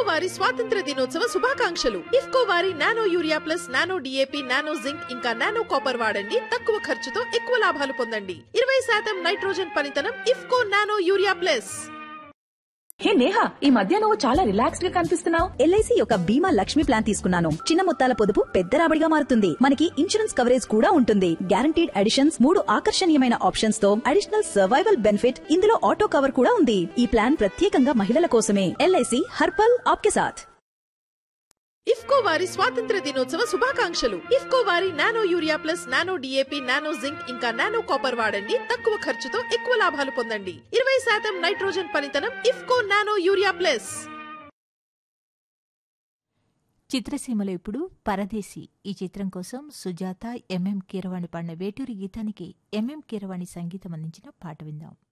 వారి స్వాతంత్ర దినోత్సవ శుభాకాంక్షలు ఇఫ్కో వారి nano urea plus nano DAP nano zinc ఇంకా నానో కాపర్ వాడండి తక్కువ ఖర్చుతో ఎక్కువ లాభాలు పొందండి ఇరవై శాతం నైట్రోజన్ పనితనం IFFCO nano urea plus hey Neha ఈ మధ్య నువ్వు చాలా రిలాక్స్డ్ గా కనిపిస్తున్నావు ఎల్ఐసి యొక్క బీమా లక్ష్మి ప్లాన్ తీసుకున్నాను చిన్న మొత్తాల పొదుపు పెద్ద రాబడిగా మారుతుంది మనకి ఇన్సూరెన్స్ కవరేజ్ కూడా ఉంటుంది గ్యారంటీడ్ అడిషన్స్ మూడు ఆకర్షణీయమైన ఆప్షన్స్ తో అడిషనల్ సర్వైవల్ బెనిఫిట్ ఇందులో ఆటో కవర్ కూడా ఉంది ఈ ప్లాన్ ప్రత్యేకంగా మహిళల కోసమే ఎల్ఐసి హర్పల్ ఆప్కే సాథ్ ఇఫ్కో వారి స్వాతంత్ర దినోత్సవ శుభాకాంక్షలు ఇఫ్కో వారి nano urea plus nano DAP nano zinc ఇంకా నానో కాపర్ వాడండి తక్కువ ఖర్చుతో ఎక్కువ లాభాలు పొందండి ఇరవై శాతం నైట్రోజన్ పనితనం ఇఫ్కో నానో యూరియా ప్లస్ చిత్రసీమలో ఇప్పుడు పరదేశి ఈ చిత్రం కోసం సుజాత ఎంఎం కీరవాణి పాడిన వేటూరి గీతానికి ఎంఎం కీరవాణి సంగీతం అందించిన పాట విందాం